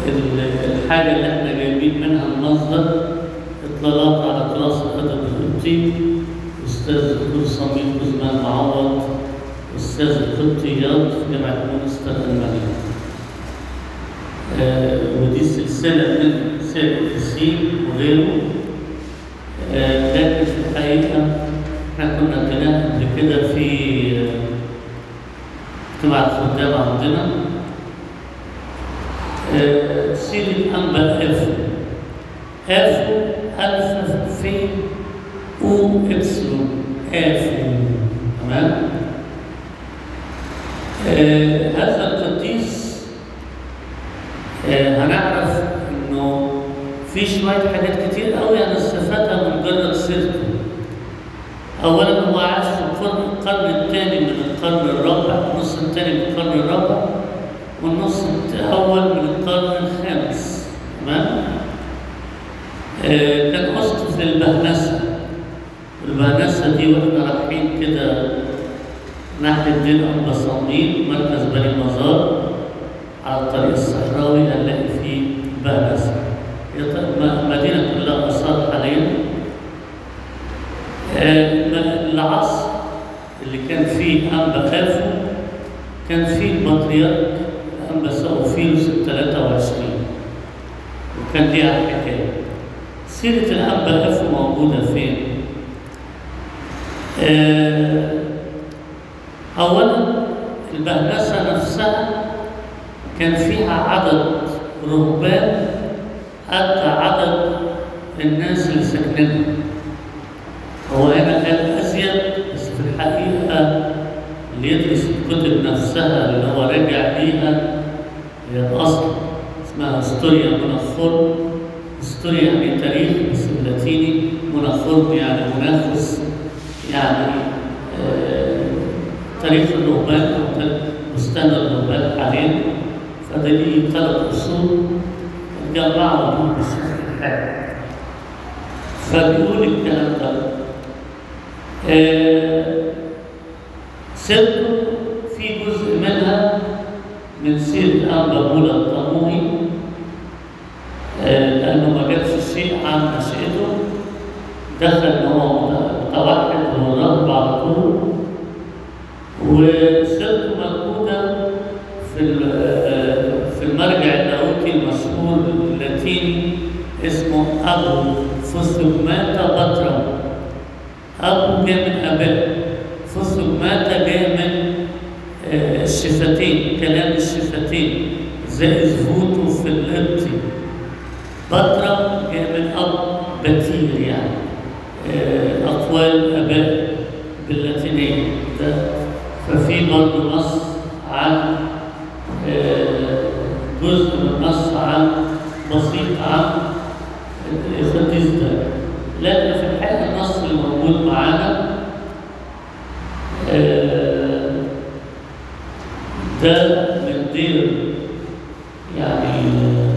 ال- الحاجة اللي احنا جايبين منها المصدر اطلالات على تراث الأدب القبطي أستاذ الدكتور صميم جزمان معوض أستاذ القبطيات في جامعة مونستر ألمانيا آه، ودي سلسلة من سير القسيم وغيره آه، لكن في الحقيقة احنا كنا اديناها قبل كده في آه، اجتماع الخدام عندنا آه، سيرة أنبا أفو أفو ألف في أو إبسلون أفو تمام آه، هذا القديس آه، هنعرف انه في شويه حاجات كتير قوي هنستفادها من مجرد سيرته اولا هو عاش في القرن القرن الثاني من القرن الرابع النص الثاني من القرن الرابع والنص الاول من القرن الخامس تمام آه، كان اسقف للبهنسه البهنسه دي واحنا رايحين كده ناحيه دير ام صميم مركز بني مزار على الطريق الصحراوي هنلاقي فيه بهنسه هي ط- م- مدينه كلها اثار حاليا آه، العصر اللي كان فيه أنبا خافو كان فيه البطريرك أنبا سوفيلوس ال 23 وكان ليها حكاية سيرة الأنبا خافو موجودة فين؟ آه، أولا البهنسة نفسها كان فيها عدد رهبان قد عدد الناس اللي ساكنينها هو هنا قال أزيد بس في الحقيقة اللي يدرس الكتب نفسها اللي هو راجع ليها هي الأصل اسمها هستوريا مناخور هستوريا يعني تاريخ بس باللاتيني مناخور يعني منافس يعني آه تاريخ الرهبان أو تاريخ بستان الرهبان حاليا فده ليه ثلاث أصول جمعوا دول بصفة الحال فبيقول الكلام ده آه، سيرته في جزء منها من سيرة أنبا بولا الطموحي آه، لأنه ما جابش شيء عن نشأته دخل إن هو متوحد وراهب على طول وسيرته موجودة في ال- آه، في المرجع اللاهوتي المشهور اللاتيني اسمه أبو فوسوماتا بطرم أبو جاي من أباء فوسوماتا جاي من آه، الشفتين كلام الشفتين زي زفوته في القبطي بطرم جاي من أب بتير يعني آه، أقوال أباء باللاتينية ده ففي برضه نص عن آه، جزء من النص عن بسيط عن القديس ده لكن في الحقيقة النص اللي موجود معانا آه، ده من دير يعني آه،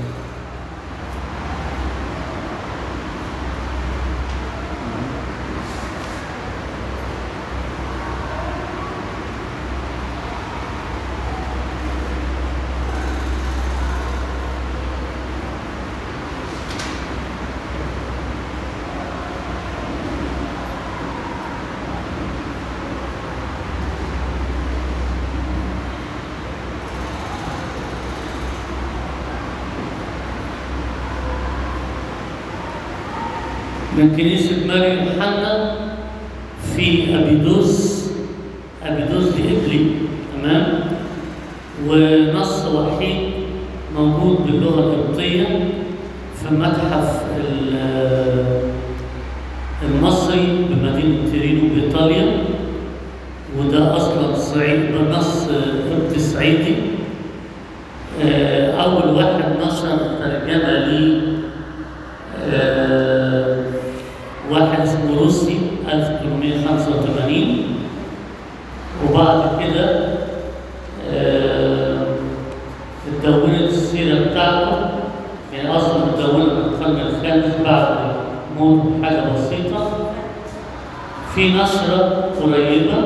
من كنيسة ماري يوحنا في أبيدوس أبيدوس دي إبلي تمام ونص وحيد موجود باللغة القبطية في متحف ال- المصري بمدينة تيرينو بإيطاليا وده أصلا صعيد بنص قبطي صعيدي آه، أول واحد نشر ترجمة ليه آه، واحد اسمه روسي 1885 وبعد كده آه، اتدونت السيرة بتاعته يعني أصلا اتدونت من القرن الخامس بعد موت حاجة بسيطة في نشرة قريبة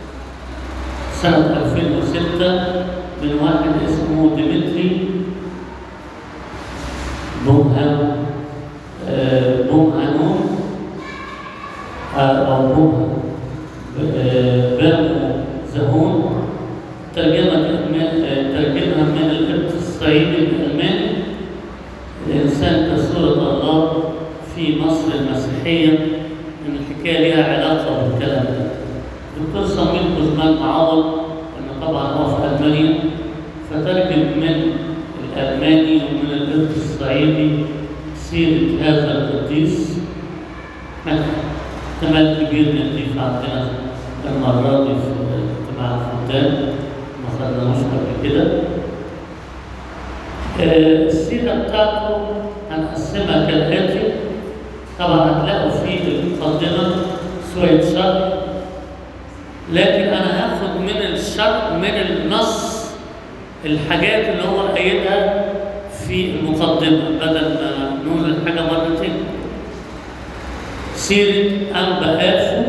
سنة 2006 من واحد اسمه ديمتري بومهام آه، بومهانون آه، أو بومها بامو زهون ترجمة من- آه، ترجمها من القبط الصعيدي الألماني الإنسان كصورة الله في مصر المسيحية إن الحكاية ليها علاقة بالكلام ده. دكتور صميم كوزمان معوض إنه طبعا هو في ألمانيا فترجم من الألماني ومن القبط الصعيدي سيرة هذا القديس احتمال كبير نضيف عندنا المرة دي في اجتماع الختان ما خدناهوش قبل كده آه، السيرة بتاعته هنقسمها كالآتي طبعا هتلاقوا في المقدمة شوية شرح لكن أنا هاخد من الشرح من النص الحاجات اللي هو قايلها في المقدمة بدل ما نقول الحاجة مرتين سيرة أنبا آفو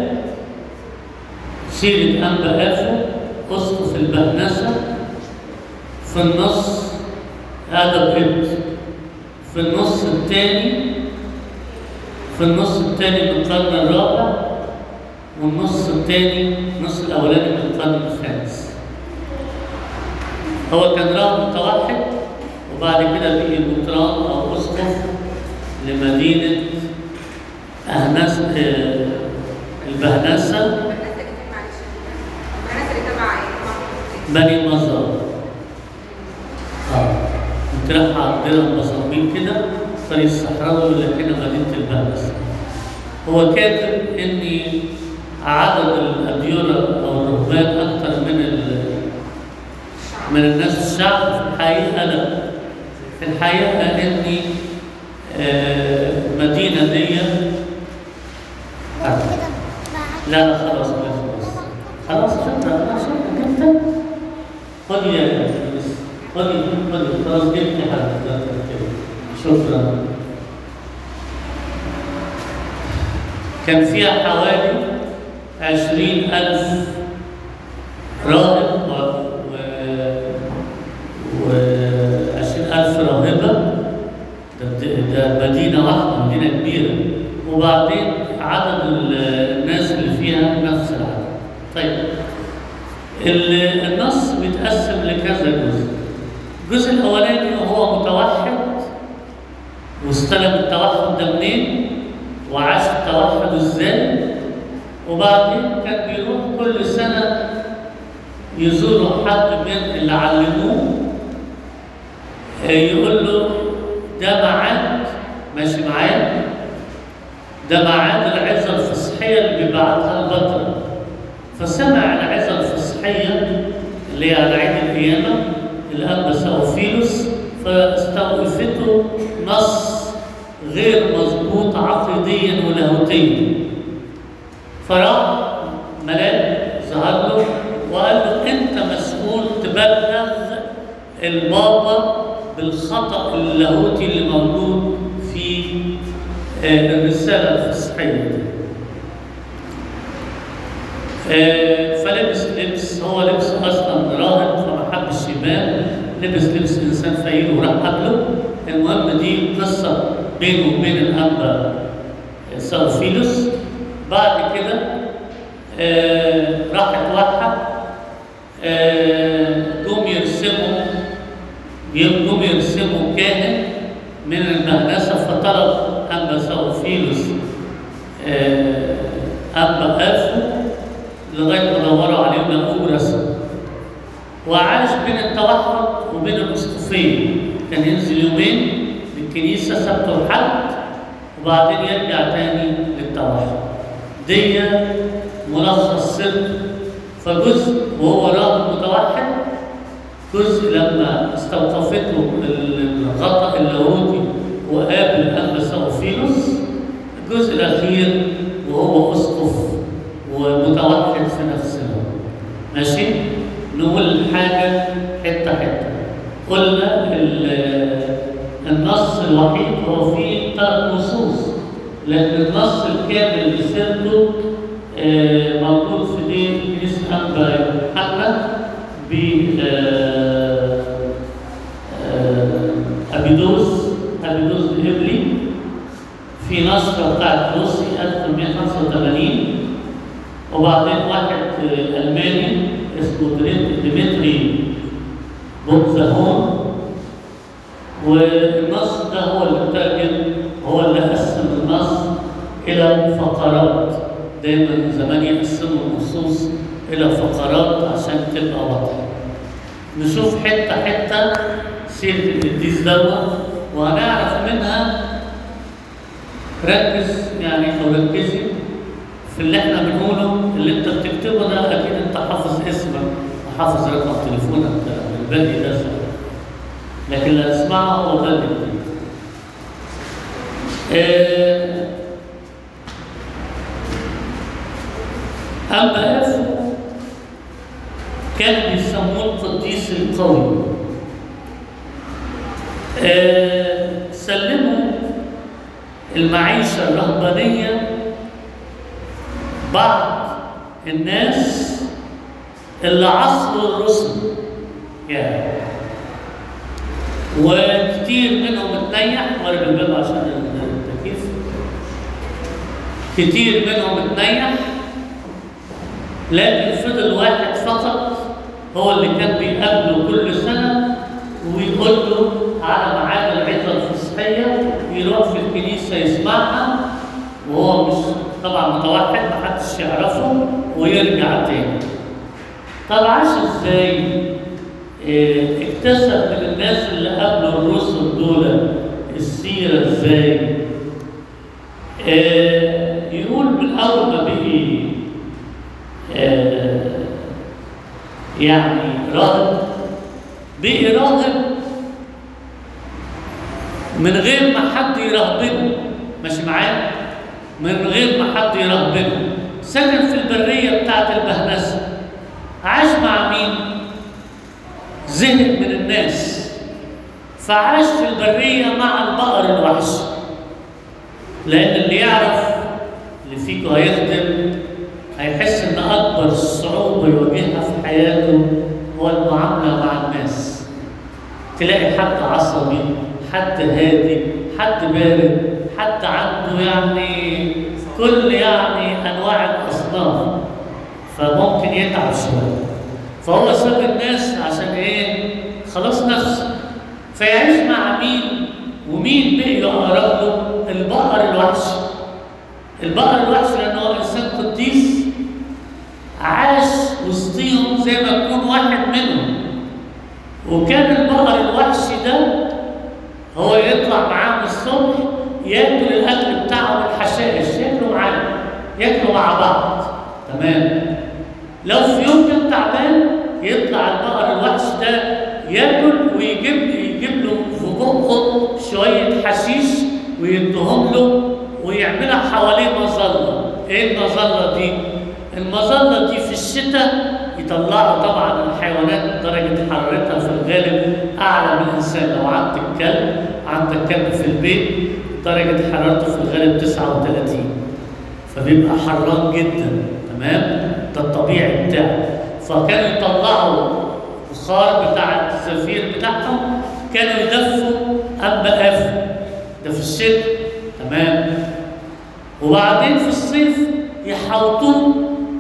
سيرة أنبا آفو أسقف البهنسة في النص هذا بيت في النص الثاني في النص الثاني من القرن الرابع والنص الثاني النص الأولاني من القرن الخامس هو كان راهب متوحد وبعد كده بقي مطران أو أسقف لمدينة أهنس آه، البهنسة الناس اللي كان معلش الناس اللي تبع ايه؟ بني مزار اه كنت رايح عندنا المصابين كده طريق الصحراوي لكن مدينة البهنسة هو كاتب ان عدد الأديرة أو الرهبان أكثر من ال- من الناس الشعب في الحقيقة لا في الحقيقة إن آه، المدينة دي لا لا خلاص خلاص خلاص شكرا خلاص شكرا جبت خدي يا فلوس خدي خدي خلاص جبت حاجة شكرا كان فيها حوالي عشرين ألف راهب و و عشرين ألف راهبة ده, ده مدينة واحدة مدينة كبيرة وبعدين عدد ال- الناس اللي فيها نفس العدد طيب ال- النص بيتقسم لكذا جزء الجزء الأولاني هو متوحد واستلم التوحد ده منين وعاش التوحد ازاي وبعدين كان بيروح كل سنة يزور حد من اللي علموه آه، يقول له ده ميعاد ماشي معايا ده ميعاد العظة الفصحية اللي بيبعتها البطل فسمع العظة الفصحية اللي هي على عيد القيامة الأنبا سوفيلوس فاستوقفته نص غير مظبوط عقيديا ولاهوتيا فراح ملاك ظهر له وقال له انت مسؤول تبلغ البابا بالخطا اللاهوتي اللي موجود في آه، الرساله الفصحيه دي. آه، فلبس لبس هو لبس اصلا راهب فما حبش يبان لبس لبس انسان فقير وراح قبله المهم دي قصه بينه وبين الانبا سوفيلوس بعد كده آه، راح اتوحد آه، جم يرسموا جم يرسموا كاهن من المهندسه فطلب انبا سوفيلوس آه، انبا افو لغايه ما دوروا عليه ولقوه رسم وعاش بين التوحد وبين الاسقفيه كان ينزل يومين للكنيسه سبت وحد وبعدين يرجع تاني للتوحد دي ملخص سر فجزء وهو راهب متوحد جزء لما استوقفته الغطاء اللاهوتي وقابل الانبا سوفيلوس الجزء الاخير وهو اسقف ومتوحد في نفس الوقت ماشي نقول حاجه حته حته قلنا ال- النص الوحيد هو فيه ثلاث نصوص لكن النص الكامل بسرده آه، موجود في دين كنيسة أنبا محمد ب آه، آه، أبيدوس أبيدوس بإبلي بوك ذا هون والنص ده هو اللي ترجم هو اللي قسم النص الى فقرات دايما زمان يقسموا النصوص الى فقرات عشان تبقى واضحه نشوف حته حته سيره القديس دوت وهنعرف منها ركز يعني او ركزي في اللي احنا بنقوله اللي انت بتكتبه ده اكيد انت حافظ اسمك وحافظ رقم تليفونك الباقي ده سهل. لكن اللي هتسمعه هو ده اللي بتكتبه. آه، أما أف كانوا بيسموه القديس القوي آه، سلموا المعيشة الرهبانية بعض الناس اللي عصروا الرسل يعني وكتير منهم اتنيح ولا بالباب عشان التكييف كتير منهم اتنيح لكن فضل واحد فقط هو اللي كان بيقابله كل سنة ويقول له على ميعاد العظة الفصحية يروح في الكنيسة يسمعها وهو مش طبعا متوحد محدش يعرفه ويرجع تاني طب عاش ازاي؟ إيه، اكتسب من الناس اللي قبلوا الرسل دول السيرة ازاي؟ إيه، يقول من أول ما بقي آه، يعني راهب بقي راهب من غير ما حد يرهبنه ماشي معايا من غير ما حد يرهبنه سكن في البرية بتاعت البهنسة عاش مع مين؟ زهق من الناس فعاش في البرية مع البقر الوحشي لأن اللي يعرف اللي فيكم هيخدم هيحس ان اكبر صعوبه يواجهها في حياته هو المعامله مع الناس تلاقي حد عصبي حد هادي حد بارد حد عنده يعني كل يعني انواع الاصناف فممكن يتعب شويه فهو ساب الناس عشان ايه خلاص نفسه فيعيش مع مين ومين بقي اقرب له البقر الوحشي البقر الوحشي لانه هو انسان قديس عاش وسطيهم زي ما يكون واحد منهم وكان البقر الوحشي ده هو يطلع معاهم الصبح ياكل الاكل بتاعهم الحشائش ياكلوا معاه ياكلوا مع بعض تمام لو في يوم كان تعبان يطلع البقر الوحشي ده ياكل ويجيب يجيب له في بقه شويه حشيش ويديهم له ويعملها حواليه مظله ايه المظله دي المظله دي في الشتاء يطلعوا طبعا الحيوانات درجه حرارتها في الغالب اعلى من الانسان لو عندك كلب عندك كلب في البيت درجه حرارته في الغالب 39 فبيبقى حران جدا تمام ده الطبيعي بتاعه فكانوا يطلعوا الخار بتاع الزفير بتاعهم كانوا يدفوا انبا قافل ده في الشتاء تمام وبعدين في الصيف يحوطوه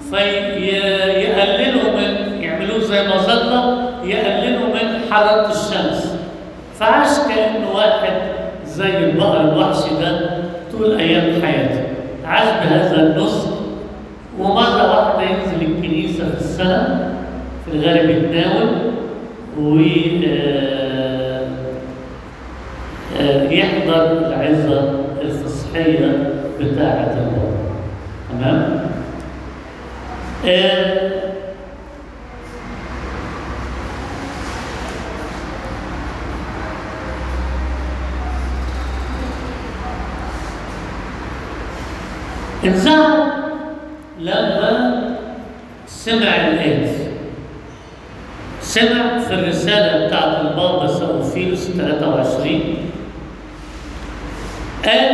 فيقللوا من يعملوه زي مظله يقللوا من حراره الشمس فعاش كانه واحد زي البقر الوحشي ده طول ايام حياته عاش بهذا النسك ومره واحده ينزل الكنيسه في السنه في الغالب يتناول و آه، آه، يحضر العظه الفصحيه بتاعه الله تمام آه، انزعج لما سمع الآتي سمع في الرسالة بتاعت البابا سأوفيلوس 23 قال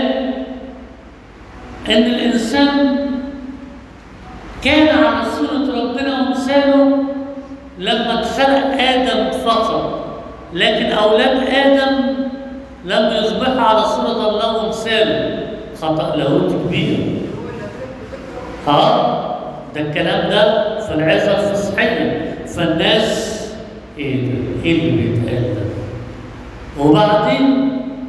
إن الإنسان كان على صورة ربنا ومثاله لما اتخلق آدم فقط لكن أولاد آدم لم يصبحوا على صورة الله ومثاله خطأ لاهوت كبير ها ده الكلام ده في العظة الفصحية فالناس ايه ده؟ ايه اللي وبعدين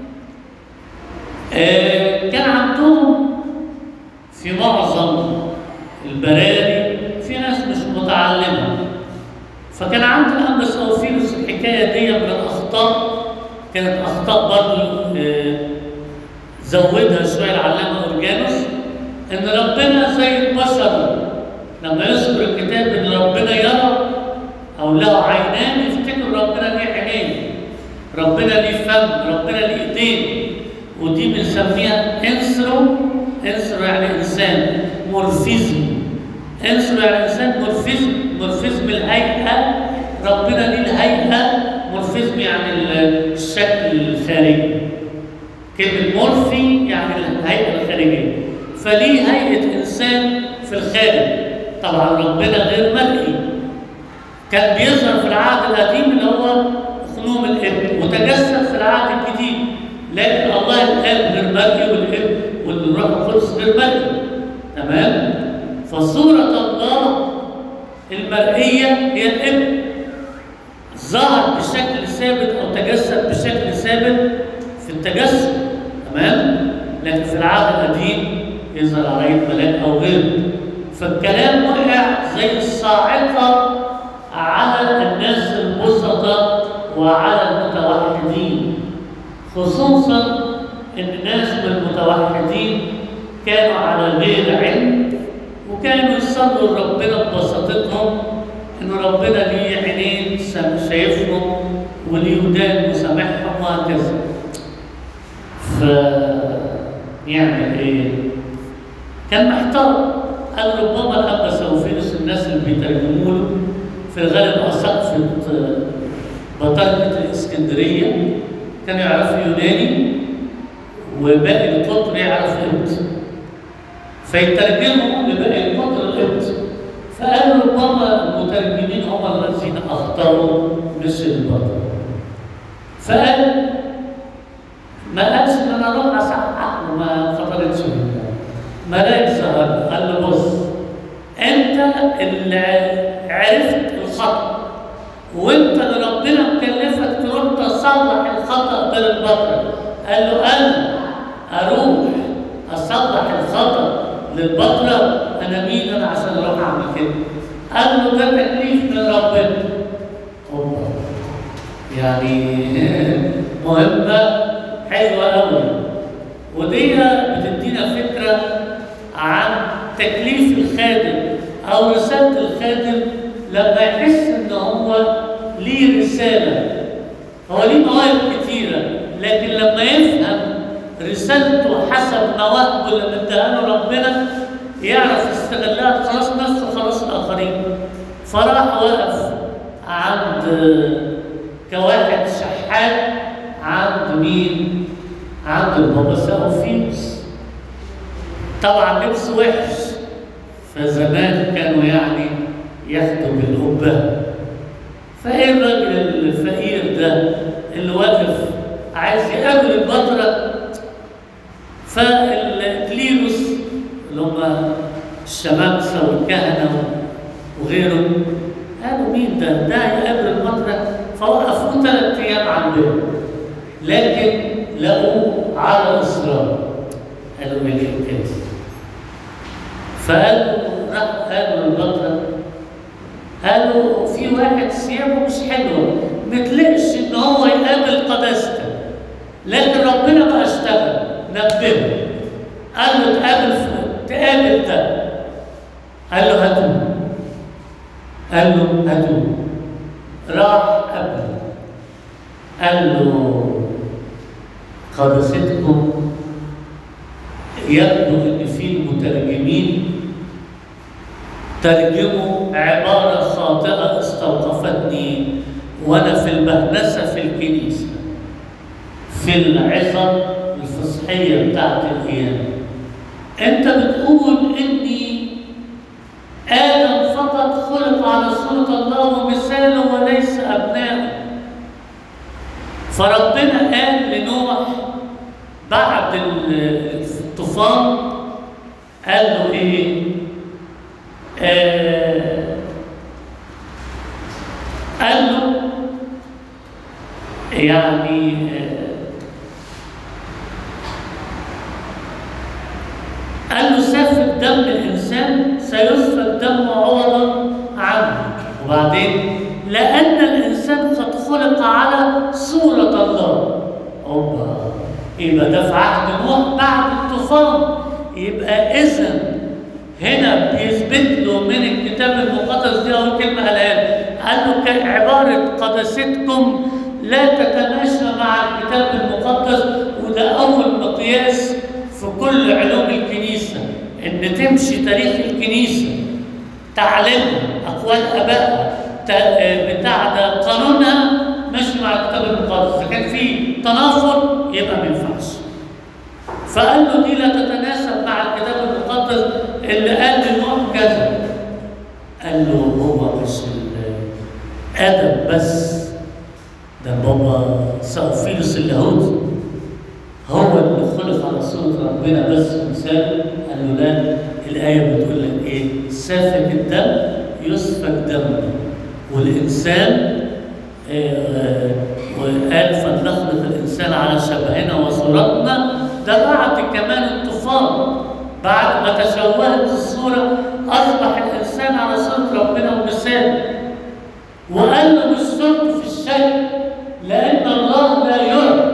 آه، كان عندهم في معظم البراري في ناس مش متعلمة فكان عند الأنبس أوفيلوس الحكاية دي من الأخطاء كانت أخطاء برضه آه، زودها شوية العلامة أورجانوس إن ربنا زي البشر لما يذكر الكتاب إن ربنا يرى أو له عينان يفتكر ربنا ليه عينين ربنا ليه فم ربنا ليه ايدين ودي بنسميها انسرو انسرو يعني انسان مورفيزم انسرو يعني انسان مورفيزم مورفيزم الهيئه ربنا ليه الهيئه مورفيزم يعني الشكل الخارجي كلمه مورفي يعني الهيئه الخارجيه فليه هيئه انسان في الخارج طبعا ربنا غير مرئي كان بيظهر في العهد القديم اللي هو خنوم الابن وتجسد في العهد الجديد لكن الله الاب غير مرئي والابن والروح القدس غير مرئي تمام فصورة الله المرئية هي الابن ظهر بشكل ثابت او تجسد بشكل ثابت في التجسد تمام لكن في العهد القديم يظهر على يد ملاك او غيره فالكلام وقع زي الصاعقه على الناس البسطة وعلى المتوحدين خصوصا ان الناس من المتوحدين كانوا على غير علم وكانوا يصلوا لربنا ببساطتهم ان ربنا ليه عينين سام- شايفهم وليه ودان وسامعهم وهكذا ف يعمل ايه؟ كان محتار قال ربما الاب سوفينوس الناس اللي بيترجموا له في الغالب اساقفه بطريقه الاسكندريه كانوا يعرفوا يوناني وباقي القطر يعرف قبط فيترجموا لباقي القطر القبط فقالوا ربما المترجمين هم الذين اخطاوا مش البطل فقال ما قالش ان انا اروح اصحح وما خطرتش في بالي. ملاك ظهر قال له بص انت اللي عرفت الخطا وانت اللي ربنا مكلفك تروح تصلح الخطا بين البطل قال له انا اروح اصلح الخطا للبطله انا مين انا عشان اروح اعمل كده قال له ده تكليف من ربنا أوبا. يعني مهمه حلوه قوي ودي بتدينا فكره عن تكليف الخادم او رساله الخادم لما يحس ان هو ليه رساله هو ليه مواهب كتيره لكن لما يفهم رسالته حسب مواهبه اللي مديها له ربنا يعرف يستغلها خلاص نفسه خلاص الاخرين فراح وقف عند كواحد شحات عند مين؟ عند البابا ساوفينوس طبعا لبس وحش فزمان كانوا يعني ياخدوا بالقبه فايه الراجل الفقير ده اللي واقف عايز يقابل البطرة فالكليروس اللي هم الشمامسة والكهنة وغيره قالوا مين ده؟ ده هيقابل البطرة فوقفوه ثلاث أيام عندهم لكن لقوه على إصرار قالوا ايه الحكاية دي؟ فقالوا راح قالوا للبطرة قالوا في واحد ثيابه مش حلوه ما تلاقيش ان هو يقابل قداستك لكن ربنا بقى اشتغل نبهه قال له تقابل ف- تقابل ده قال له هاتوه قال له هاتوه راح قابله قال له قداستكم يبدو ان في المترجمين ترجموا عبارة خاطئة استوقفتني وأنا في المهنسة في الكنيسة في العظة الفصحية بتاعت القيامة أنت بتقول إني آدم فقط خلق على صورة الله ومثاله وليس أبناؤه فربنا قال لنوح بعد الطوفان قال له إيه؟ آه، قال له يعني آه، قال له سفك دم الإنسان سيسفك دم عوضا عنه وبعدين لأن الإنسان قد خلق على صورة الله أوبا يبقى ده في عهد نوح بعد الطوفان يبقى إذا هنا بيثبت له من الكتاب المقدس دي أول كلمة قالها له قال له كعبارة قداستكم لا تتماشى مع الكتاب المقدس وده أول مقياس في كل علوم الكنيسة إن تمشي تاريخ الكنيسة تعليمها أقوال آبائها تا- بتاع ده قانونها ماشي مع الكتاب المقدس إذا كان في تنافر يبقى ما ينفعش فقال له دي لا تتناسب مع الكتاب المقدس اللي قال لنوح كذا قال له هو مش ال- ادم بس ده بابا سوفيلوس اللاهوت هو اللي خلق على صورة ربنا بس مثال قال له لا الآية بتقول لك إيه؟ سافك الدم يسفك دم والإنسان آه، آه، وقال فلنخلق الإنسان على شبهنا وصورتنا ده بعد كمان الطوفان بعد ما تشوهت الصورة أصبح الإنسان على صورة ربنا ومثاله وقال له مش صورته في الشيء لأن الله لا يرى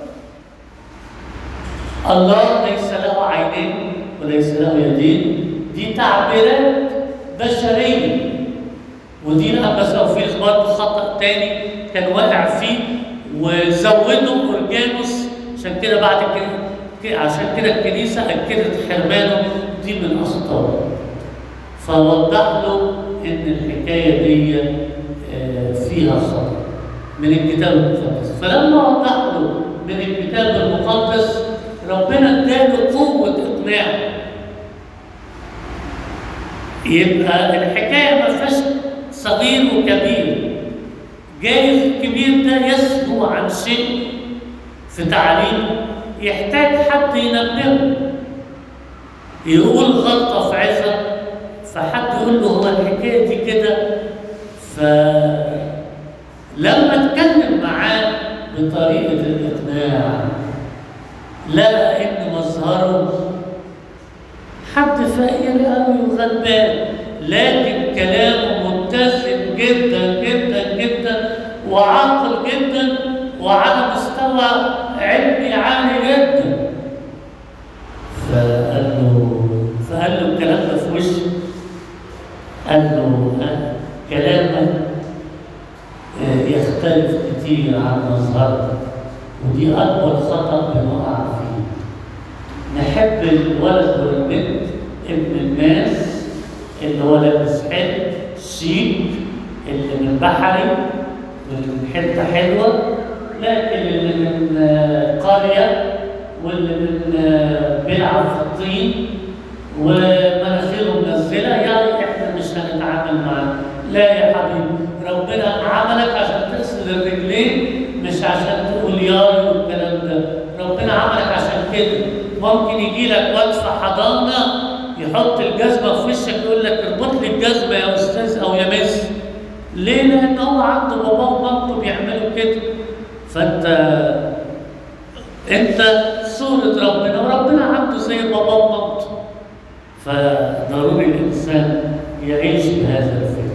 الله ليس له عينين وليس له يدين دي تعبيرات بشرية ودي أبا سوفيلس برضه خطأ تاني كان واقع فيه وزودوا أورجانوس عشان كده بعد كده عشان كده الكنيسة أكدت حرمانه دي من أخطاء فوضح له إن الحكاية دي آه، فيها خطأ من الكتاب المقدس فلما وضح له من الكتاب المقدس ربنا اداله قوة إقناع يبقى الحكاية ما فيهاش صغير وكبير جايز الكبير ده يسهو عن شيء في تعليمه يحتاج حد ينبهه يقول غلطة في عظة فحد يقول له هو الحكاية دي كده فلما اتكلم معاه بطريقة الإقناع لقى إن مظهره حد فقير قوي وغلبان لكن كلامه متزن جدا جدا جدا وعاقل جدا وعلى مستوى علمي عالي جدا فقال له فقال له الكلام ده في وشه قال له ها، كلامك آه، يختلف كتير عن مظهرك ودي أكبر خطأ بنقع فيه نحب الولد والبنت ابن الناس اللي هو لابس حلو شيك اللي من بحري واللي من حته حلوه لكن اللي من آه، قريه واللي من آه، بيلعب في الطين ومناخيره منزله يعني احنا مش هنتعامل معاه لا يا حبيبي ربنا عملك عشان تغسل الرجلين مش عشان تقول ياي والكلام ده ربنا عملك عشان كده ممكن يجي لك واد في حضانه يحط الجزمه في وشك يقول لك اربط لي الجزمه يا استاذ او يا مس ليه؟ لان هو عنده باباه ومامته بيعملوا كده فانت انت صورة ربنا وربنا عنده زي باباه ومامته فضروري الانسان يعيش بهذا الفكر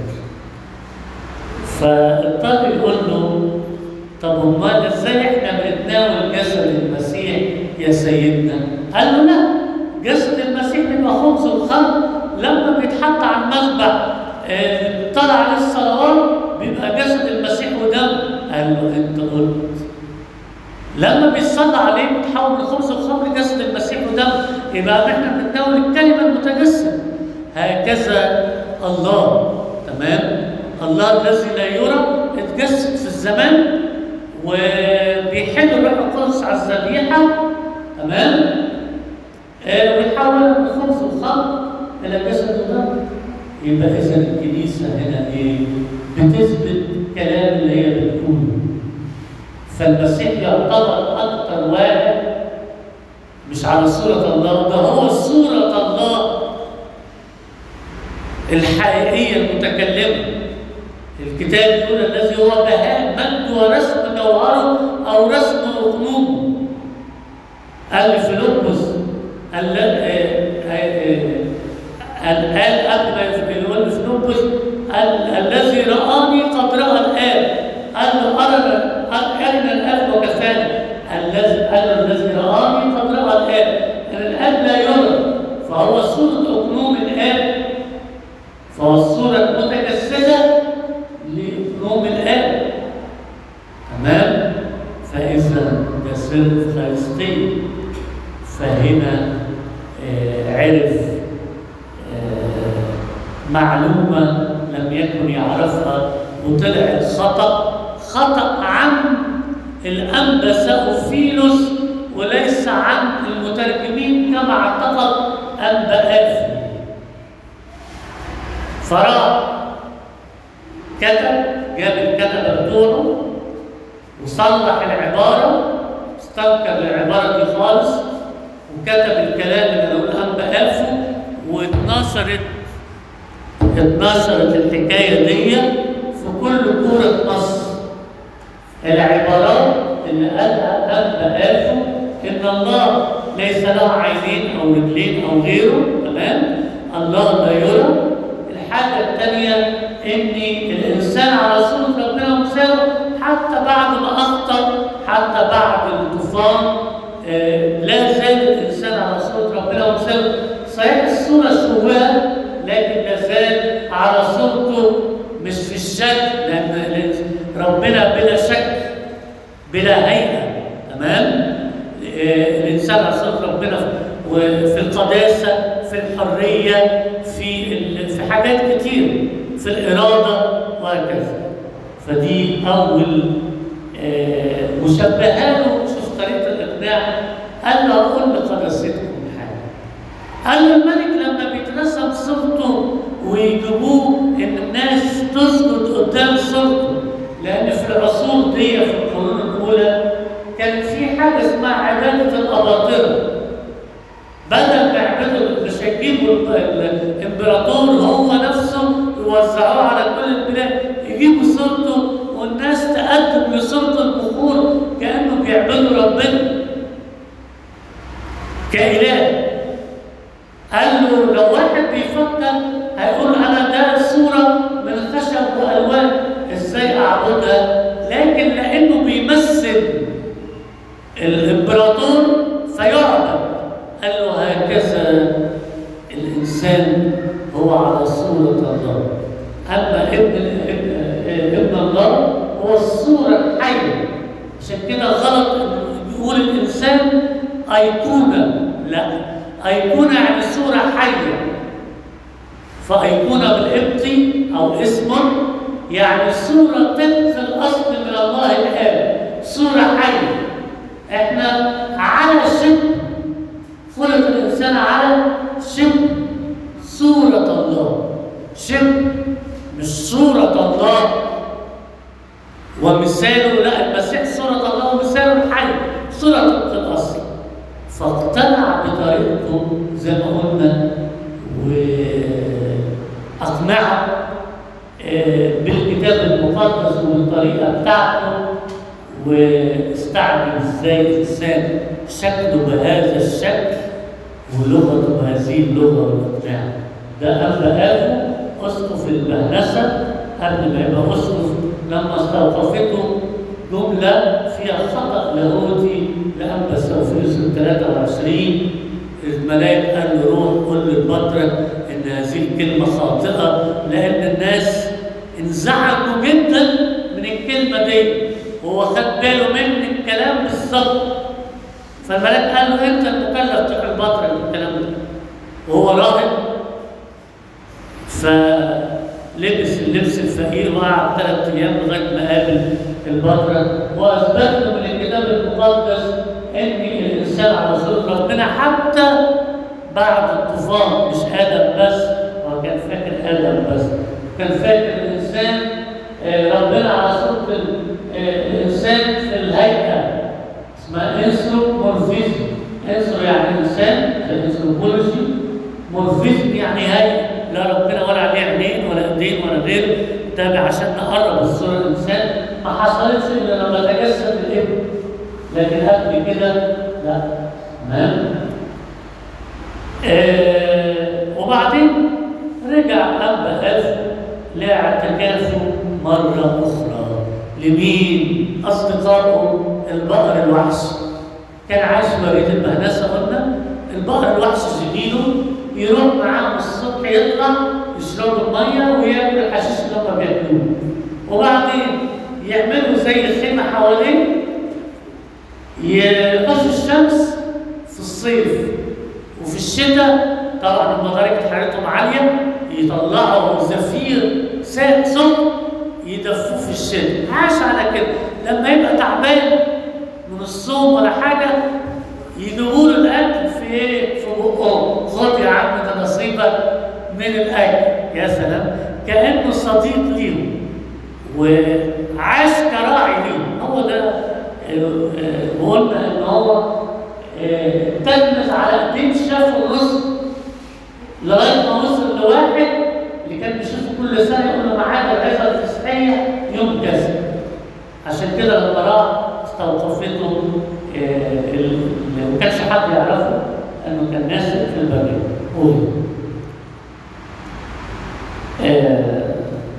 فاضطر يقول له طب امال ازاي احنا بنتناول جسد المسيح يا سيدنا؟ قال له لا جسد المسيح بيبقى خبز الخمر لما بيتحط على المذبح آه، طلع عليه الصلوات بيبقى جسد المسيح ودم قال له انت قلت لما بيصلى عليه بتحول من خبز الخمر جسد المسيح ودم يبقى احنا بنتناول الكلمه المتجسد هكذا الله تمام الله الذي لا يرى اتجسد في الزمان وبيحل الروح القدس على الذبيحه تمام آه، ويحول من خبز الخمر الى جسد ودم يبقى اذا الكنيسه هنا ايه بتثبت كلام اللي هي بتقوله فالمسيح يعتبر اكتر واحد مش على صورة الله ده هو صورة الله الحقيقية المتكلمة الكتاب يقول الذي هو بهاء مجد ورسم جوهره او رسم ركنومه قال لفيلبس قال آه، آه، قال قال قبل ما يقول لفيلبس قال الذي رآني قد رأى الآب قال له أرنا أرنا الآب وكفانا الذي قال له الذي رآني قد رأى الآب أن الآب لا يرى فهو صورة أقنوم الآب فهو الصورة المتجسدة لأقنوم الآب تمام فإذا ده سر فلسطين فهنا آه، عرف آه، معلومة لم يكن يعرفها وطلعت خطأ خطأ عن الأنبا سأوفيلوس وليس عن المترجمين كما اعتقد أنبا آفي فراح كتب جاب الكتبة بتوعه وصلح العبارة استنكر العبارة دي خالص وكتب الكلام اللي لو الأنبا آفه واتنشرت اتنشرت الحكاية دي في كل كورة مصر العبارات اللي قالها أنبا آفه إن الله ليس له عينين أو رجلين أو غيره تمام الله لا يرى الحاجة الثانية إن الإنسان على صورة ربنا مساوي حتى بعد ما أخطأ حتى بعد الطوفان آه، لا زال الإنسان على صورة ربنا مساوي صحيح الصورة سواها لكن لا زال على صورته مش في الشكل لأن لأن ربنا بلا شكل بلا هيئة تمام آه، الإنسان على صورة ربنا وفي القداسة في الحرية في ال- في حاجات كتير في الإرادة وهكذا فدي أول آه، مشبهة له شوف طريقة الإقناع قال له أقول لقداستكم حاجة قال له الملك لما بيترسم صورته ويجيبوه ان الناس تسجد قدام صورته لان في العصور دي في القرون الاولى كان في حاجه اسمها عباده الاباطره بدل ما يعبدوا مش هيجيبوا ال- ال- الامبراطور هو نفسه يوزعوه على كل البلاد يجيبوا صورته والناس تقدم لصورته البخور كانه بيعبدوا ربنا كإله قال له لو واحد بيفكر هيقول انا ده صوره من خشب والوان ازاي اعبدها لكن لانه بيمثل الامبراطور فيعبد قال له هكذا الانسان هو على صوره الله اما ابن ابن, ابن الله هو الصوره الحيه عشان كده غلط إنه يقول الانسان ايقونه لا ايقونه يعني صوره حيه فايقونه بالقبطي او اسم يعني صوره طبق الاصل من الله الاب صوره حيه احنا على شبه خلق الانسان على شبه صوره الله شبه مش صوره الله ومثاله لا المسيح صورة الله ومثاله الحي صورة طبق الأصل فاقتنع بطريقته زي ما قلنا وأقنعه آه، بالكتاب المقدس والطريقة بتاعته واستعجب ازاي الإنسان شكله بهذا الشكل ولغته بهذه اللغة والإقناع ده أنبا آفو أسقف البهنسة قبل ما يبقى أسقف لما استوقفته جملة فيها خطأ لاهوتي لأنبا سوفيوس ال 23 الملاك قال له روح قل للبطرك إن هذه الكلمة خاطئة لأن الناس انزعجوا جدا من الكلمة دي وهو خد باله من الكلام بالظبط فالملاك قال له أنت المكلف تروح البطرك بالكلام ده وهو راهب فلبس اللبس الفقير وقعد ثلاث ايام لغايه ما قابل البطرة واثبت له من الكتاب المقدس ان الانسان على صوره ربنا حتى بعد الطوفان مش ادم بس هو كان فاكر ادم بس كان فاكر الانسان آه، ربنا على صوره ال- آه، الانسان في الهيئه اسمها انثرومورفيزم انثرو يعني انسان زي انثروبولوجي مورفيزم يعني هيئه لا ربنا ولا عليه عينين ولا ايدين ولا غيره ده عشان نقرب الصوره الانسان ما حصلتش الا لما تجسد الابن لكن قبل كده لا تمام آه وبعدين رجع أب أف لاعتكافه مرة أخرى لمين؟ أصدقائه البقر الوحشي كان عايش في برية المهندسة قلنا البقر الوحشي زميله يروح معاهم الصبح يطلع يشربوا المية وياكل الحشيش اللي هم بياكلوه وبعدين يعملوا زي خيمة حواليه يقصوا الشمس في الصيف وفي الشتاء طبعا لما درجة حرارتهم عالية يطلعوا زفير ساق سخن يدفوه في الشتاء عاش على كده لما يبقى تعبان من الصوم ولا حاجة يجيبوا له الأكل في إيه؟ في بقهم خد يا عم ده نصيبك من الأكل يا سلام كأنه صديق ليهم وعاش كراعي ليهم هو ده آه، آه، وقلنا ان هو آه، تلمس على ايدين شافوا الرسل لغايه ما وصل لواحد اللي كان بيشوفه كل سنه يقول له معاك العظه الفسحيه يوم كذا عشان كده لما راح استوقفته آه، ال- ما كانش حد يعرفه انه كان ناسك في البريه قول آه،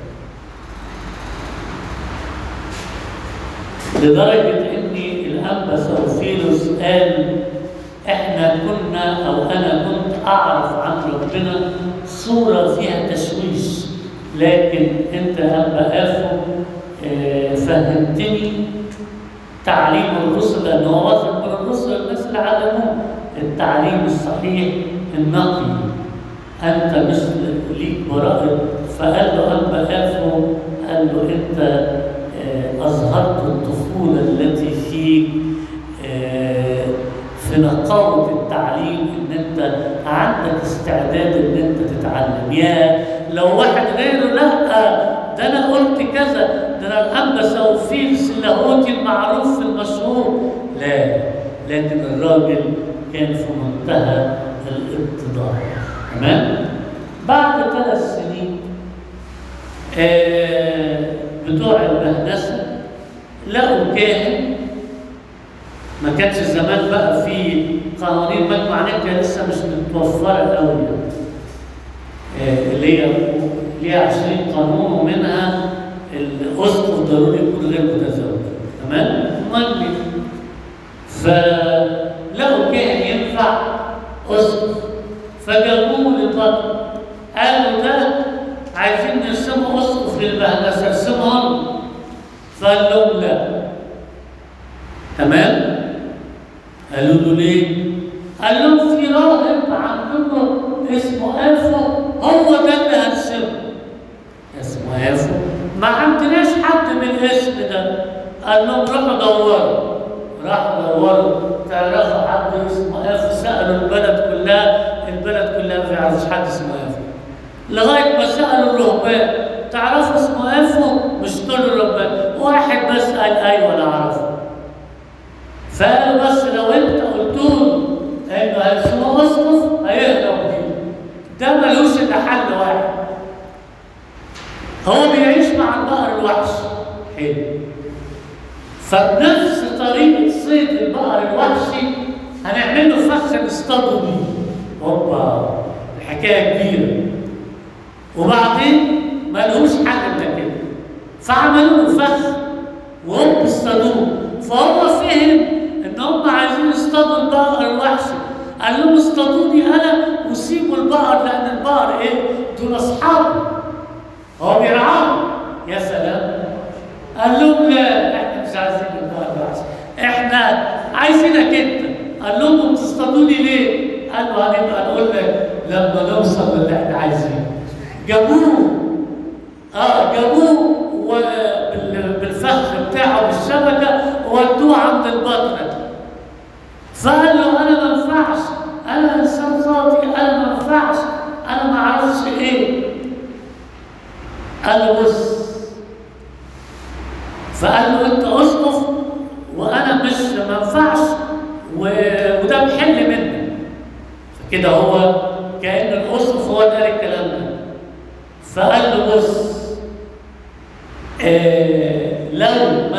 لدرجة إن الأنبا سوفيلوس قال إحنا كنا أو أنا كنت أعرف عن ربنا صورة فيها تشويش لكن أنت أنبا آفو آه، فهمتني تعليم الرسل لأن هو واخد من الرسل الناس اللي علموه التعليم الصحيح النقي أنت مثل ليك براءة فقال له أنبا آفو قال له أنت آه، أظهرت الطفولة التي فيك آه، في نقاوة التعليم إن أنت عندك استعداد إن أنت تتعلم يا لو واحد غيره لا ده أنا قلت كذا ده أنا الأنبا سوفيلس اللاهوتي المعروف المشهور لا لكن الراجل كان في منتهى الاتضاع تمام بعد ثلاث سنين آه، بتوع البهندسه لقوا كاهن ما كانش زمان بقى في قوانين مجمع نكهه لسه مش متوفره قوي يعني. آه، اللي هي ليها 20 قانون ومنها الاسقف ضروري يكون غير متزوج تمام؟ المهم فلقوا كاهن ينفع اسقف فجابوه للبطل قالوا ده عايزين نرسمه اسقف للبهندسه ارسمهم فقال لهم لا تمام قالوا له ليه قال لهم في راهب عندكم اسمه افو هو ده اللي هرسمه اسمه افو ما عندناش حد من الاسم ده قال لهم روحوا دوروا راحوا دوروا تعرفوا حد اسمه افو سالوا البلد كلها البلد كلها ما يعرفش حد اسمه افو لغايه ما سالوا الرهبان تعرفوا اسمه افو مش كل الرهبان واحد بس قال ايوه انا اعرفه فقالوا بس لو انت قلت له انه هيرسمه اسقف هيهرب بيه ده ملوش الا حل واحد هو بيعيش مع البقر الوحش حلو فبنفس طريقة صيد البقر الوحشي هنعمل له فخ نصطاده بيه هوبا الحكاية كبيرة وبعدين ما لهوش حل الا كده فعملوا له فخ وهم اصطادوه فهو فهم ان هم عايزين يصطادوا البقر الوحشي قال لهم اصطادوني انا وسيبوا البقر لان البقر ايه دول اصحابه هو بيرعاهم يا سلام قال لهم لا احنا مش عايزين البقر الوحشي احنا عايزينك انت قال لهم بتصطادوني ليه؟ قال له هنبقى نقول لك لما نوصل للي احنا عايزينه جابوه اه جابوه وبال- بالفخ بتاعه بالشبكه وودوه عند البطنه فقال له انا ما ينفعش انا انسان خاطئ انا ما ينفعش انا ما اعرفش ايه قال له بص فقال له انت اسقف وانا مش ما ينفعش و- وده محل منك فكده هو كان الاسقف هو اللي قال الكلام ده فقال له بص آه لو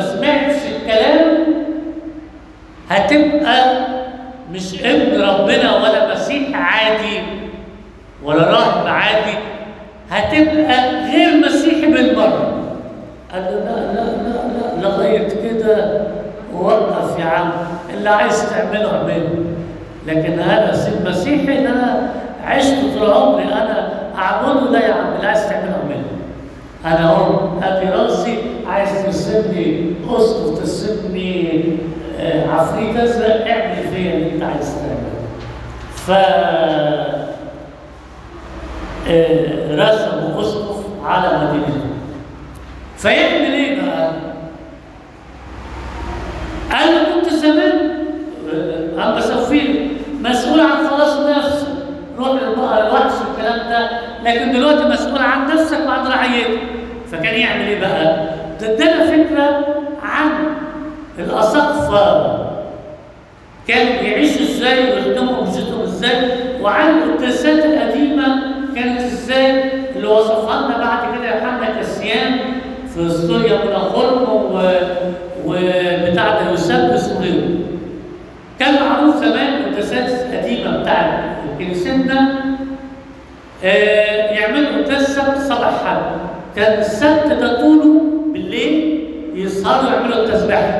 هتبقى مش ابن ربنا ولا مسيح عادي ولا راهب عادي هتبقى غير مسيحي بالمره قال له لا لا لا لا لغايه كده وقف يا عم اللي عايز تعمله اعمله لكن انا سيد مسيحي ان انا عشت طول عمري انا اعبده لا يا عم اللي عايز تعمله اعمله انا اهو ادي راسي عايز ترسمني اسقف ترسمني آه، عفريت ازرق اعمل فيا اللي انت عايز تعمله ف آه، رسموا اسقف على مدينته فيعمل ايه بقى؟ انا كنت زمان آه، عم بسفير مسؤول عن خلاص نفسه روح للبقر الوحش والكلام ده لكن دلوقتي مسؤول عن نفسك وعن رعيتك فكان يعمل ايه بقى؟ ده ادانا فكره عن الاساقفه كانوا بيعيشوا ازاي ويخدموا انفسهم ازاي وعن القداسات القديمه كانت ازاي اللي وصفها لنا بعد كده يوحنا كاسيان في سوريا مناخرم و... وبتاع ده يوسبس وغيره كان معروف زمان القداسات القديمه بتاعت كنيستنا آه يعملوا قداس سبت صباح حد كان السبت ده طوله بالليل يسهروا يعملوا التسبيح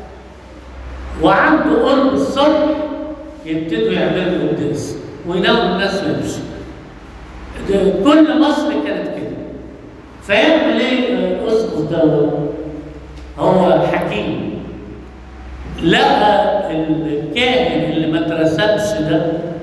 وعنده قرب الصبح يبتدوا يعملوا القداس ويناموا الناس ويمشوا ده كل مصر كانت كده فيعمل ايه الاسقف ده هو حكيم لقى الكاهن اللي ما اترسمش ده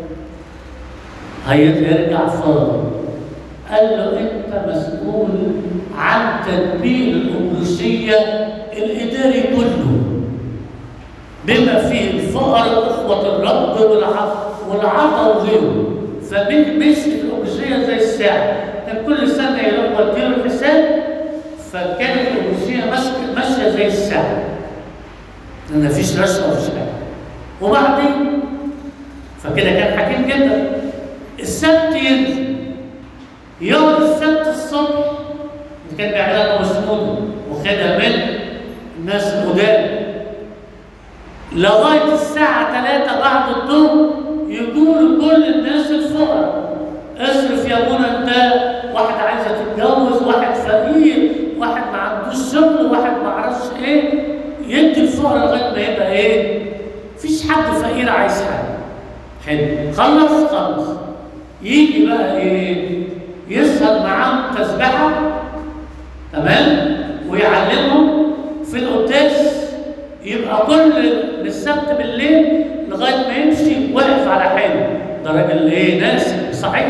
هيرجع فاضي قال له انت مسؤول عن تدبير الأبروسية الإداري كله بما فيه الفقر وإخوة الرب والعطاء والعطاء وغيره فمسك الأبروسية زي الساعة كان كل سنة يروح يديله الحساب فكانت الأبروسية ماشية ماشية زي الساعة ما فيش رشوة ومفيش حاجة وبعدين فكده كان حكيم جدا السبت ينزل يوم السبت الصبح اللي كان بيعملها مسمود وخدها من الناس القدام لغايه الساعه 3 بعد الظهر يقولوا كل الناس الفقراء اصرف يا ابونا انت واحد عايزه تتجوز واحد فقير واحد ما عندوش شغل واحد ما اعرفش ايه يدي الفقراء لغايه ما يبقى ايه مفيش حد فقير عايز حاجه حلو خلص خلص يجي بقى ايه يسهر معاهم تسبحه تمام ويعلمهم في القداس يبقى كل من السبت بالليل لغايه ما يمشي واقف على حاله ده راجل ايه ناسي صحيح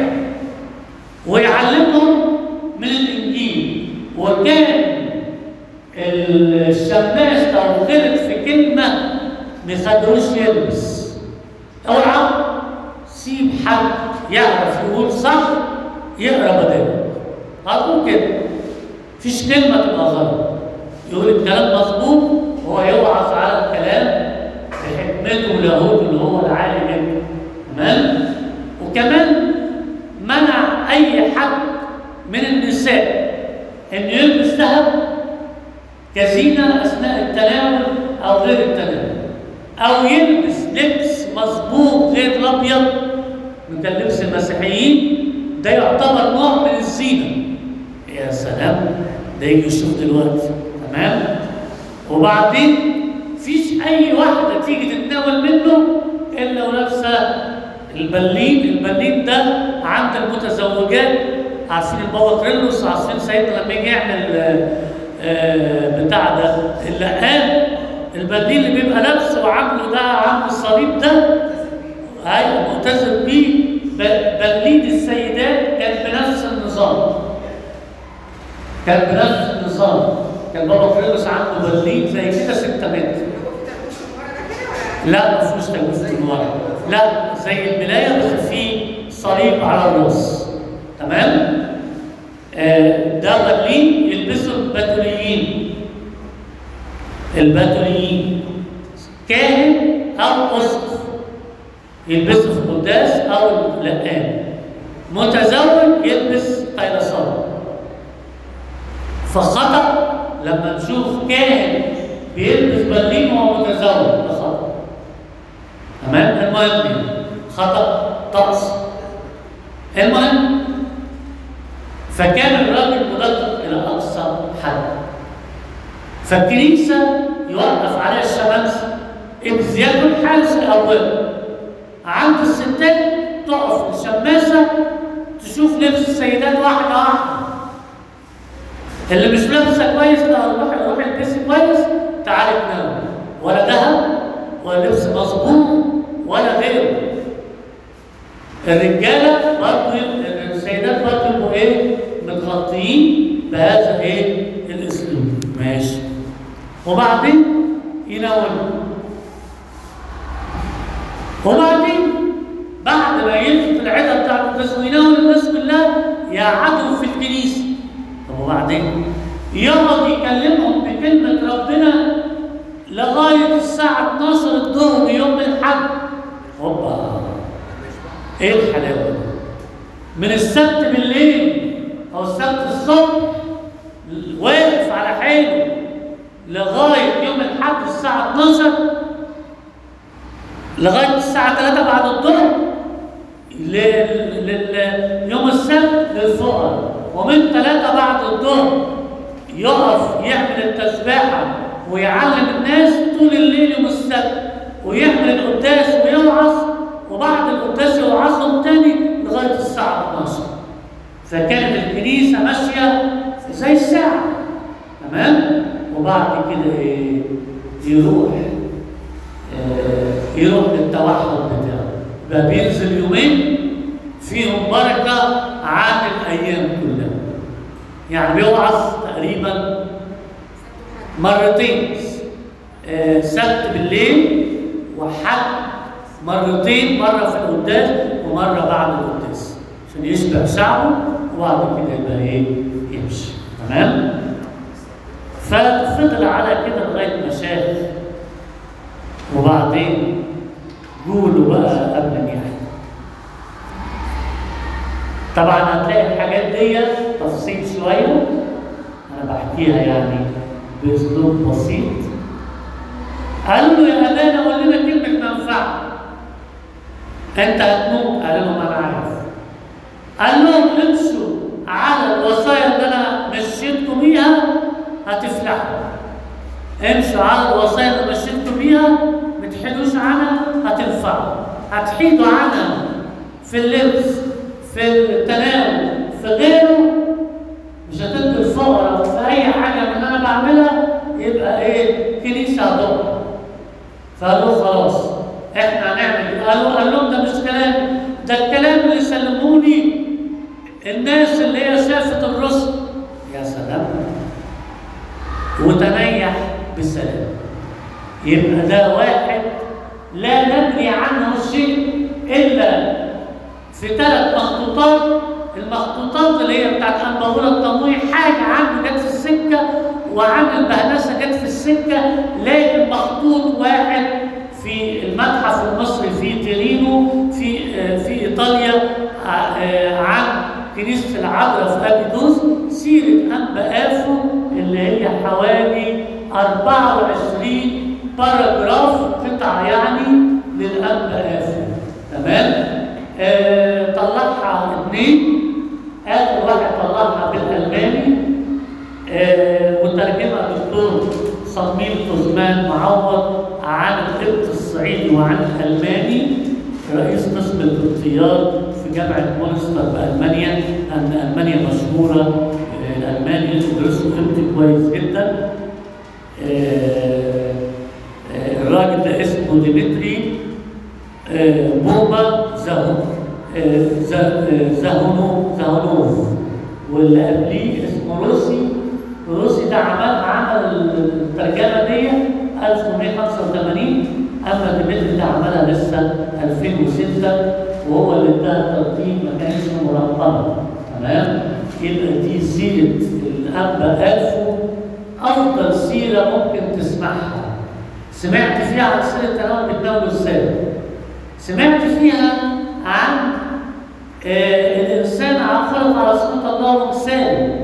ويعلمهم من الانجيل وكان الشماس لو غلط في كلمه ما يخلوش يلبس اوعى سيب حد يعرف يقول صح يقرا بداله هقول كده مفيش كلمه تبقى غلط يقول الكلام مظبوط وهو يوعظ على الكلام بحكمته ولاهوته اللي هو العالي جدا تمام وكمان منع اي حد من النساء انه يلبس ذهب كزينه اثناء التناول او غير التناول او يلبس لبس مظبوط غير الابيض من لبس المسيحيين ده يعتبر نوع من الزينه يا سلام ده يجي يشوف دلوقتي تمام وبعدين فيش اي واحده تيجي تتناول منه الا ولابسه البلين البلين ده عند المتزوجات عارفين البابا كريلوس عارفين سيدنا لما يجي يعمل آه، آه، بتاع ده اللقان البلين اللي بيبقى لابسه وعامله ده عامل الصليب ده ايوه معتزل بيه ب- بلين السيدات كان بنفس النظام كان بنفس النظام كان بابا كريلوس عنده بلين زي كده 6 متر لا ما فيهوش تجويز من ورا لا زي الملايه بس فيه صليب على الراس تمام آه ده بلين يلبسه البتوليين البتوليين كاهن او اسقف يلبسه في القداس او اللقان متزوج يلبس قيلصان فخطأ لما نشوف كاهن بيلبس بلين وهو متزوج ده خطأ خطأ طقس المهم فكان الراجل مدقق إلى أقصى حد فالكنيسة يوقف عليها الشمس إذ يكن حارس الأبواب عند الستات تقف الشماسة تشوف لبس السيدات واحدة واحدة اللي مش لابسة كويس لا روح روح البسي كويس تعالي تنام ولا ذهب ولا لبس مظبوط ولا غيره الرجالة برضه السيدات برضه يبقوا ايه متغطيين بهذا ايه الاسلوب ماشي وبعدين يناموا وبعدين بعد ما يلفت العدة بتاع القداس ويناول الناس كلها يقعدوا في الكنيسة طب وبعدين يقعد يكلمهم بكلمة ربنا لغاية الساعة 12 الظهر يوم الحد هوبا ايه الحلاوة دي؟ من السبت بالليل او السبت الصبح واقف على حاله لغاية يوم الحد الساعة 12 لغايه الساعه 3 بعد الظهر لل- لل- يوم السبت للفقراء ومن 3 بعد الظهر يقف يعمل التسبيحه ويعلم الناس طول الليل يوم السبت ويعمل القداس ويوعظ وبعد القداس يوعظهم تاني لغايه الساعه 12 فكانت الكنيسه ماشيه زي الساعه تمام وبعد كده ايه يروح آه، يروح للتوحد بتاعه يبقى بينزل يومين فيهم بركة عن الأيام كلها يعني بيوعظ تقريبا مرتين آه، سبت بالليل وحد مرتين مرة في القداس ومرة بعد القداس عشان يشبع شعبه وبعد كده يبقى ايه يمشي تمام ففضل على كده لغاية ما شاف وبعدين قولوا بقى قبل ما يحكي طبعا هتلاقي الحاجات دي تفصيل شويه انا بحكيها يعني باسلوب بسيط قالوا له يا ابانا قول لنا كلمه منفعه انت هتموت قال لهم انا عارف قال لهم امشوا على الوصايا اللي انا مشيتكم بيها هتفلحوا امشوا على الوصايا اللي مشيتكم بيها ما تحيدوش عنها هتنفعوا هتحيدوا عنها في اللبس في التناول في غيره مش هتدي الفقراء في اي حاجه من اللي انا بعملها يبقى ايه كنيسه هتقع فقالوا خلاص احنا هنعمل كده. قالوا قال لهم ده مش كلام ده الكلام اللي سلموني الناس اللي هي شافت الرسل يا سلام وتنيح بسلام يبقى ده واحد لا ندري عنه شيء الا في ثلاث مخطوطات المخطوطات اللي هي بتاعت انبهوره التمويل حاجه عنه جت في السكه وعن البهنسه جت في السكه لكن مخطوط واحد في المتحف المصري في تيرينو في آه، في ايطاليا آه، آه، عن كنيسه العذراء في ابيدوس سيره انبا افو اللي هي حوالي 24 باراجراف قطعه يعني للانبا افو تمام آه، طلعها اثنين اخر واحد طلعها بالالماني آه، وترجمها الدكتور صميم طزمان معوض عن القبط الصعيدي وعن الالماني رئيس قسم القبطيات في جامعه مونستر بالمانيا ان المانيا مشهوره آه، الالمان يدرسوا قبطي كويس جدا آه، آه، الراجل ده اسمه ديمتري آه، بوبا زهو آه، ز- آه، زهونو زهونوف واللي قبليه اسمه روسي روسي ده عمل عمل الترجمه دي 1885 اما ديمتري ده عملها لسه 2006 وهو اللي اداها ترتيب ما كانش مرقمه تمام يبقى دي سيره الانبا الفو افضل سيره ممكن تسمعها سمعت فيها عن سيره تناول التناول السابق سمعت فيها عن آه الانسان عقلت على صوت الله ومثاله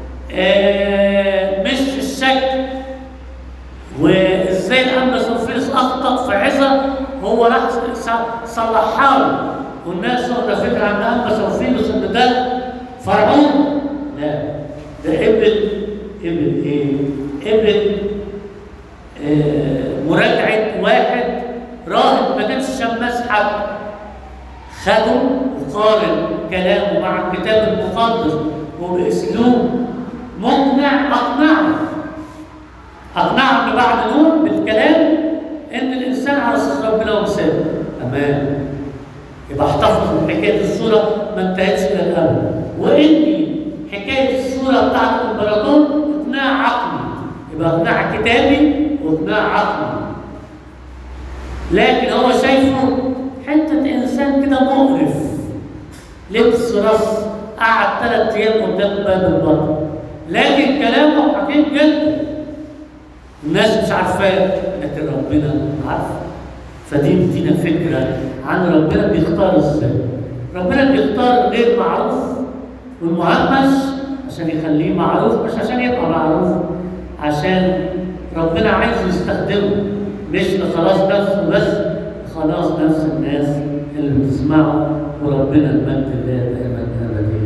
آه مش في الشك وازاي الانبا سوفيلس اخطا في عظه هو راح ص- صلحها له والناس واخده فكره عن انبا سوفيلوس ان ده فرعون لا ده ابن ابن ايه؟ ابن آه، مراجعه واحد راهب ما كانش شماس حد خده وقارن كلامه مع الكتاب المقدس وباسلوب مقنع اقنعه اقنعه ان بعد نور بالكلام ان الانسان على صدق ربنا ومثاله تمام يبقى احتفظ من حكايه الصوره ما انتهتش الى الابد واني حكايه الصوره بتاعت الامبراطور اقناع عقلي يبقى اقناع كتابي واقناع عقلي لكن هو شايفه حته انسان كده مقرف لبس رص قعد ثلاث ايام قدام باب البطن لكن كلامه حكيم جدا الناس مش عارفاه لكن ربنا عارفه فدي بتدينا فكره عن ربنا بيختار ازاي ربنا بيختار غير معروف والمهمش عشان يخليه معروف مش عشان يبقى معروف عشان ربنا عايز يستخدمه مش لخلاص نفسه بس خلاص نفس الناس اللي بتسمعه وربنا المجد لله دائما ابدا